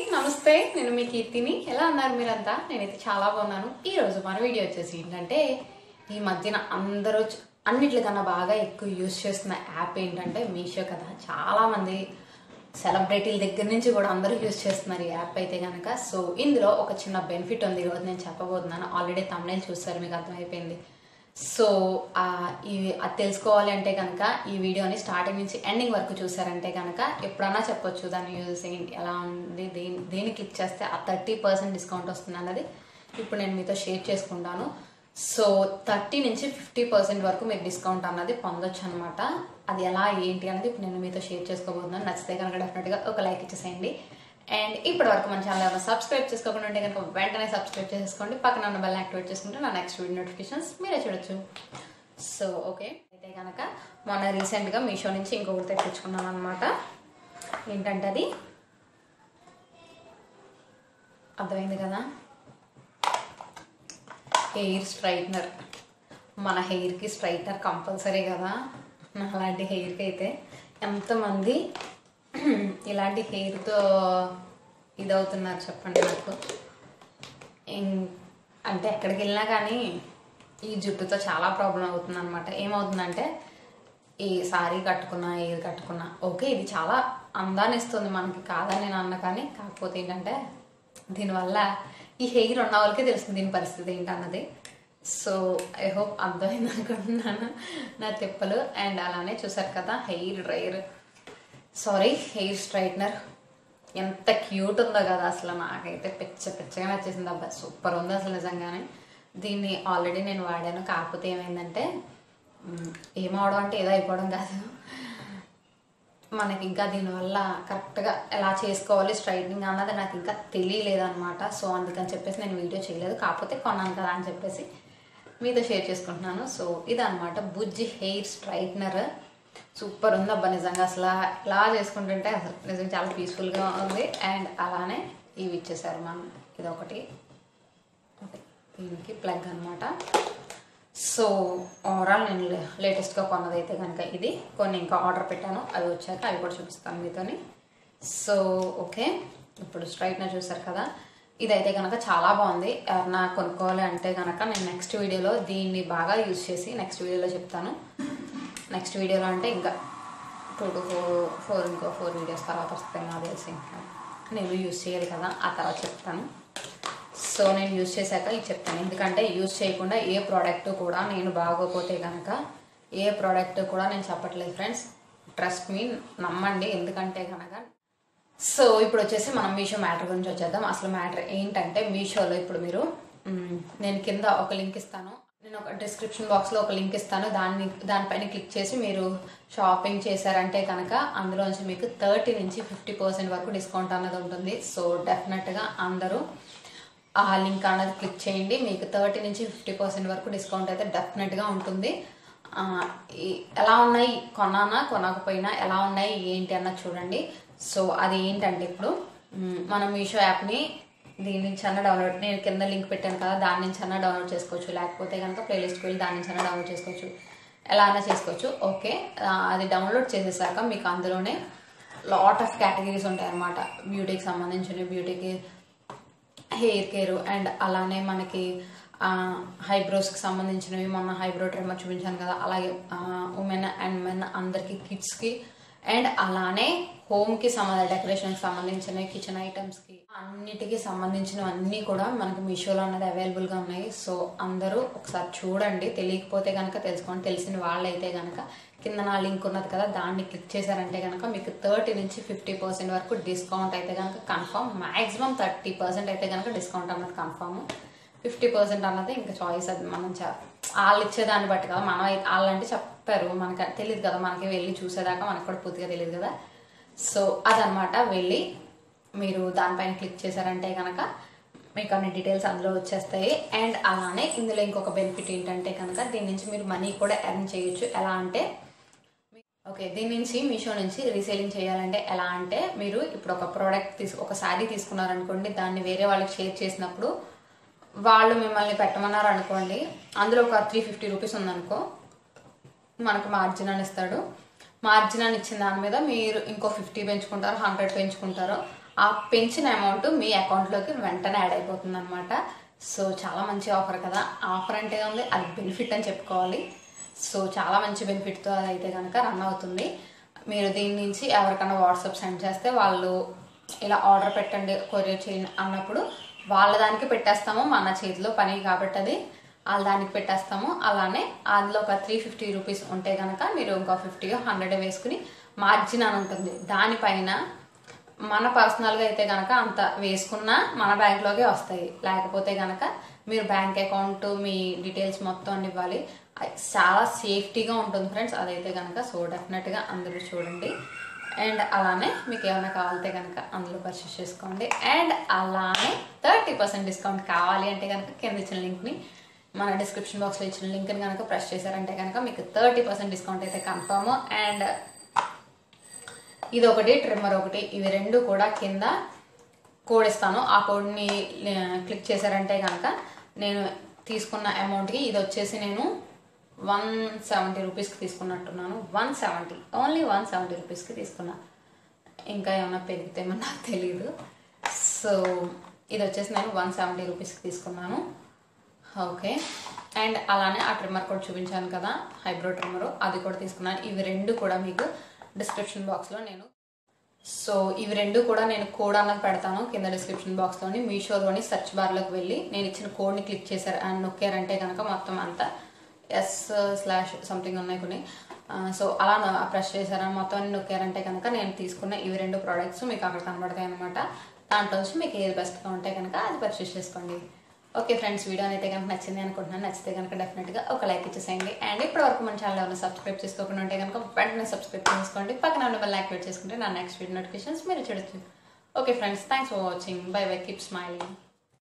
నమస్తే నేను మీ కీర్తిని ఎలా ఉన్నారు మీరంతా నేనైతే చాలా బాగున్నాను ఈ రోజు మన వీడియో వచ్చేసి ఏంటంటే ఈ మధ్యన అందరూ చ- అన్నిటికన్నా బాగా ఎక్కువ యూజ్ చేస్తున్న యాప్ ఏంటంటే మీషో కదా చాలా మంది సెలబ్రిటీల దగ్గర నుంచి కూడా అందరూ యూజ్ చేస్తున్నారు ఈ యాప్ అయితే కనుక సో ఇందులో ఒక చిన్న బెనిఫిట్ ఉంది ఈరోజు నేను చెప్పబోతున్నాను ఆల్రెడీ తమిళ చూస్తారు మీకు అర్థమైపోయింది సో ఆ, ఇవి అది తెలుసుకోవాలి అంటే కనుక ఈ వీడియోని స్టార్టింగ్ నుంచి ఎండింగ్ వరకు చూసారంటే కనుక ఎప్పుడన్నా చెప్పొచ్చు దాని యూజెస్ ఏంటి ఎలా ఉంది దేని దేని క్లిక్ చేస్తే ఆ థర్టీ పర్సెంట్ డిస్కౌంట్ వస్తుంది అన్నది ఇప్పుడు నేను మీతో షేర్ చేసుకుంటాను సో థర్టీ నుంచి ఫిఫ్టీ పర్సెంట్ వరకు మీరు డిస్కౌంట్ అన్నది పొందొచ్చు అనమాట అది ఎలా ఏంటి అనేది ఇప్పుడు నేను మీతో షేర్ చేసుకోబోతున్నాను నచ్చితే కనుక డెఫినెట్గా ఒక లైక్ ఇచ్చేసేయండి అండ్ ఇప్పటి వరకు మన ఛానల్ ఏమైనా సబ్స్క్రైబ్ చేసుకోకుండా ఉంటే కనుక వెంటనే సబ్స్క్రైబ్ చేసుకోండి పక్కన ఉన్న బెల్ యాక్టివేట్ చేసుకుంటే నా నెక్స్ట్ వీడియో నోటిఫికేషన్స్ మీరే చూడొచ్చు సో ఓకే అయితే కనుక మొన్న రీసెంట్గా మీషో నుంచి ఇంకొకటి తెప్పించుకున్నాను అనమాట ఏంటంటే అది అర్థమైంది కదా హెయిర్ స్ట్రైట్నర్ మన హెయిర్కి స్ట్రైట్నర్ కంపల్సరీ కదా అలాంటి హెయిర్కి అయితే ఎంతమంది ఇలాంటి హెయిర్తో ఇదవుతున్నారు చెప్పండి నాకు ఇం- అంటే ఎక్కడికి వెళ్ళినా కానీ ఈ జుట్టుతో చాలా ప్రాబ్లం అవుతుంది అనమాట ఏమవుతుందంటే ఈ సారీ కట్టుకున్నా ఏది కట్టుకున్నా ఓకే ఇది చాలా అందాన్ని ఇస్తుంది మనకి కాదని నేను అన్న కానీ కాకపోతే ఏంటంటే దీనివల్ల ఈ హెయిర్ ఉన్న వాళ్ళకే తెలుస్తుంది దీని పరిస్థితి ఏంటన్నది సో ఐ హోప్ అర్థమైంది అనుకుంటున్నాను నా తిప్పలు అండ్ అలానే చూసారు కదా hair dryer sorry hair straightener ఎంత క్యూట్ ఉందో కదా అసలు నాకైతే పిచ్చ పిచ్చగా నచ్చేసింది అబ్బా సూపర్ ఉంది అసలు నిజంగానే దీన్ని ఆల్రెడీ నేను వాడాను కాకపోతే ఏమైందంటే మ్, ఏమవడం అంటే ఏదో అయిపోవడం కాదు మనకి ఇంకా దీనివల్ల కరెక్ట్గా ఎలా చేసుకోవాలి స్ట్రైట్నింగ్ అన్నది నాకు ఇంకా తెలియలేదన్నమాట సో అందుకని చెప్పేసి నేను వీడియో చేయలేదు కాకపోతే కొన్నాను కదా అని చెప్పేసి మీతో షేర్ చేసుకుంటున్నాను సో ఇదన్నమాట బుజ్జి హెయిర్ స్ట్రైట్నర్ సూపర్ ఉంది అబ్బా నిజంగా అసలు ఇలా చేసుకుంటుంటే అసలు నిజంగా చాలా పీస్ఫుల్గా ఉంది అండ్ అలానే ఇవి ఇచ్చేసారు మనం ఇదొకటి ఓకే దీనికి ప్లగ్ అనమాట సో ఓవరాల్ నేను లేటెస్ట్గా కొన్నదైతే కనుక ఇది కొన్ని ఇంకా ఆర్డర్ పెట్టాను అవి వచ్చాక అవి కూడా చూపిస్తాను మీతోని సో ఓకే ఇప్పుడు స్ట్రైట్నర్ చూసారు కదా ఇదైతే కనుక చాలా బాగుంది ఎవరన్నా కొనుక్కోవాలి అంటే కనుక నేను నెక్స్ట్ వీడియోలో దీన్ని బాగా యూజ్ చేసి నెక్స్ట్ వీడియోలో చెప్తాను నెక్స్ట్ వీడియోలో అంటే ఇంకా టూ టు ఫోర్ ఫోర్ ఇంకో ఫోర్ వీడియోస్ తర్వాత వస్తాయి నాకు తెలిసి ఇంకా నేను యూజ్ చేయాలి కదా ఆ తర్వాత చెప్తాను సో నేను యూజ్ చేశాక ఇది చెప్తాను ఎందుకంటే యూజ్ చేయకుండా ఏ ప్రోడక్ట్ కూడా నేను బాగోపోతే కనుక ఏ ప్రోడక్ట్ కూడా నేను చెప్పట్లేదు ఫ్రెండ్స్ ట్రస్ట్ మీ నమ్మండి ఎందుకంటే కనుక సో ఇప్పుడు వచ్చేసి మనం మీషో మ్యాటర్ గురించి వచ్చేద్దాం అసలు మ్యాటర్ ఏంటంటే మీషోలో ఇప్పుడు మీరు మ్, నేను కింద ఒక లింక్ ఇస్తాను నేను ఒక డిస్క్రిప్షన్ బాక్స్లో ఒక లింక్ ఇస్తాను దాన్ని దానిపైన క్లిక్ చేసి మీరు షాపింగ్ చేశారంటే కనుక అందులోంచి మీకు థర్టీ నుంచి ఫిఫ్టీ పర్సెంట్ వరకు డిస్కౌంట్ అన్నది ఉంటుంది సో డెఫినెట్గా అందరూ ఆ లింక్ అన్నది క్లిక్ చేయండి మీకు థర్టీ నుంచి ఫిఫ్టీ పర్సెంట్ వరకు డిస్కౌంట్ అయితే డెఫినెట్గా ఉంటుంది ఆ, ఈ- ఎలా ఉన్నాయి కొన్నానా కొనకపోయినా ఎలా ఉన్నాయి ఏంటి అన్నది చూడండి సో అది ఏంటంటే ఇప్పుడు మ్, మనం మీషో యాప్ని దీని నుంచి అన్న డౌన్లోడ్ నేను కింద లింక్ పెట్టాను కదా దాని నుంచి అన్న డౌన్లోడ్ చేసుకోవచ్చు లేకపోతే కనుక ప్లేలిస్ట్కి వెళ్ళి దాని నుంచి అన్న డౌన్లోడ్ చేసుకోవచ్చు ఎలా అయినా చేసుకోవచ్చు ఓకే ఆ, అది డౌన్లోడ్ చేసేసాక మీకు అందులోనే లాట్ ఆఫ్ కేటగిరీస్ ఉంటాయి అన్నమాట బ్యూటీకి సంబంధించిన బ్యూటీకి హెయిర్ కేర్ అండ్ అలానే మనకి హైబ్రోస్కి సంబంధించినవి మొన్న హైబ్రో ట్రిమ్మర్ చూపించాను కదా అలాగే ఉమెన్ అండ్ మెన్ అందరికి కిడ్స్కి అండ్ అలానే హోమ్కి సంబంధించిన డెకరేషన్కి సంబంధించినవి కిచెన్ ఐటమ్స్కి అన్నిటికీ సంబంధించినవన్నీ కూడా మనకి మీషోలో అన్నది అవైలబుల్గా ఉన్నాయి సో అందరూ ఒకసారి చూడండి తెలియకపోతే కనుక తెలుసుకోండి తెలిసిన వాళ్ళైతే కనుక కింద నా లింక్ ఉన్నది కదా దాన్ని క్లిక్ చేశారంటే కనుక మీకు థర్టీ నుంచి ఫిఫ్టీ పర్సెంట్ వరకు డిస్కౌంట్ అయితే కనుక కన్ఫర్మ్ మాక్సిమం థర్టీ పర్సెంట్ అయితే కనుక డిస్కౌంట్ అన్నది కన్ఫర్మ్ ఫిఫ్టీ పర్సెంట్ అన్నది ఇంకా చాయిస్ అది మనం చ- వాళ్ళు ఇచ్చేదాన్ని బట్టి కదా మనం అయితే వాళ్ళంటే చెప్పారు మనకి తెలియదు కదా మనకి వెళ్ళి చూసేదాకా మనకు కూడా పూర్తిగా తెలియదు కదా సో అదనమాట వెళ్ళి మీరు దానిపైన క్లిక్ చేశారంటే కనుక మీకు అన్ని డీటెయిల్స్ అందులో వచ్చేస్తాయి అండ్ అలానే ఇందులో ఇంకొక బెనిఫిట్ ఏంటంటే కనుక దీని నుంచి మీరు మనీ కూడా ఎర్న్ చేయొచ్చు ఎలా అంటే ఓకే దీని నుంచి మీషో నుంచి రీసేలింగ్ చేయాలంటే ఎలా అంటే మీరు ఇప్పుడు ఒక ప్రోడక్ట్ తీసు ఒక శారీ తీసుకున్నారనుకోండి దాన్ని వేరే వాళ్ళకి షేర్ చేసినప్పుడు వాళ్ళు మిమ్మల్ని పెట్టమన్నారు అనుకోండి అందులో ఒక త్రీ ఫిఫ్టీ రూపీస్ ఉందనుకో మనకు మార్జిన్ అని ఇస్తాడు మార్జిన్ అని ఇచ్చిన దాని మీద మీరు ఇంకో ఫిఫ్టీ పెంచుకుంటారు హండ్రెడ్ పెంచుకుంటారు ఆ పెంచిన అమౌంట్ మీ అకౌంట్లోకి వెంటనే యాడ్ అయిపోతుంది అనమాట సో చాలా మంచి ఆఫర్ కదా ఆఫర్ అంటే ఉంది అది బెనిఫిట్ అని చెప్పుకోవాలి సో చాలా మంచి బెనిఫిట్తో అయితే కనుక రన్ అవుతుంది మీరు దీని నుంచి ఎవరికైనా వాట్సాప్ సెండ్ చేస్తే వాళ్ళు ఇలా ఆర్డర్ పెట్టండి కొరియర్ చేయండి అన్నప్పుడు వాళ్ళ దానికి పెట్టేస్తాము మన చేతిలో పని కాబట్టి అది వాళ్ళ దానికి పెట్టేస్తాము అలానే అందులో ఒక త్రీ ఫిఫ్టీ రూపీస్ ఉంటే కనుక మీరు ఇంకో ఫిఫ్టీ హండ్రెడ్ వేసుకుని మార్జిన్ అని ఉంటుంది దానిపైన మన పర్సనల్గా అయితే కనుక అంత వేసుకున్నా మన బ్యాంక్లోకే వస్తాయి లేకపోతే కనుక మీరు బ్యాంక్ అకౌంట్ మీ డీటెయిల్స్ మొత్తం అన్ని ఇవ్వాలి అది చాలా సేఫ్టీగా ఉంటుంది ఫ్రెండ్స్ అదైతే కనుక సో డెఫినెట్గా అందరూ చూడండి అండ్ అలానే మీకు ఏమైనా కావాలితే కనుక అందులో పర్చేస్ చేసుకోండి అండ్ అలానే థర్టీ పర్సెంట్ డిస్కౌంట్ కావాలి అంటే కనుక కింద ఇచ్చిన లింక్ని మన డిస్క్రిప్షన్ బాక్స్లో ఇచ్చిన లింక్ని కనుక ప్రెస్ చేశారంటే కనుక మీకు థర్టీ పర్సెంట్ డిస్కౌంట్ అయితే కన్ఫర్మ్ అండ్ ఇది ఒకటి ట్రిమ్మర్ ఒకటి ఇవి రెండు కూడా కింద కోడ్ ఇస్తాను ఆ కోడ్ని క్లిక్ చేశారంటే కనుక నేను తీసుకున్న అమౌంట్కి ఇది వచ్చేసి నేను వన్ సెవెంటీ రూపీస్కి తీసుకున్నట్టున్నాను one seventy only one seventy రూపీస్కి తీసుకున్నా ఇంకా ఏమైనా పెరిగితేమో నాకు తెలియదు సో ఇది వచ్చేసి నేను వన్ సెవెంటీ రూపీస్కి తీసుకున్నాను ఓకే అండ్ అలానే ఆ ట్రిమ్మర్ కూడా చూపించాను కదా హైబ్రో ట్రిమ్మర్ అది కూడా తీసుకున్నాను ఇవి రెండు కూడా మీకు డిస్క్రిప్షన్ బాక్స్లో నేను సో ఇవి రెండు కూడా నేను కోడ్ అన్నది పెడతాను కింద డిస్క్రిప్షన్ బాక్స్లోని మీషోలోని సెర్చ్ బార్లోకి వెళ్ళి నేను ఇచ్చిన కోడ్ని క్లిక్ చేశారు అండ్ నొక్కారంటే కనుక మొత్తం అంతా ఎస్ స్లాష్ సంథింగ్ ఉన్నాయి కొన్ని సో అలా ప్రెస్ చేశారు మొత్తం అన్ని నొక్కారంటే కనుక నేను తీసుకున్న ఇవి రెండు ప్రోడక్ట్స్ మీకు అక్కడ కనబడతాయి అనమాట దాంట్లో నుంచి మీకు ఏది బెస్ట్గా ఉంటే కనుక అది పర్చేస్ చేసుకోండి ఓకే ఫ్రెండ్స్ వీడియో అయితే కనుక నచ్చింది అనుకుంటున్నాను నచ్చితే కనుక డెఫినెట్గా ఒక లైక్ ఇచ్చేసేయండి అండ్ ఇప్పటి వరకు మన ఛానల్ ఎవరైనా సబ్స్క్రైబ్ చేసుకోకుండా ఉంటే కనుక వెంటనే సబ్స్క్రైబ్ చేసుకోండి పక్కన ఉన్న బెల్ యాక్టివేట్ చేసుకుంటే నా నెక్స్ట్ వీడియో నోటిఫికేషన్స్ మీరు చూడొచ్చు okay friends thanks for watching bye bye keep smiling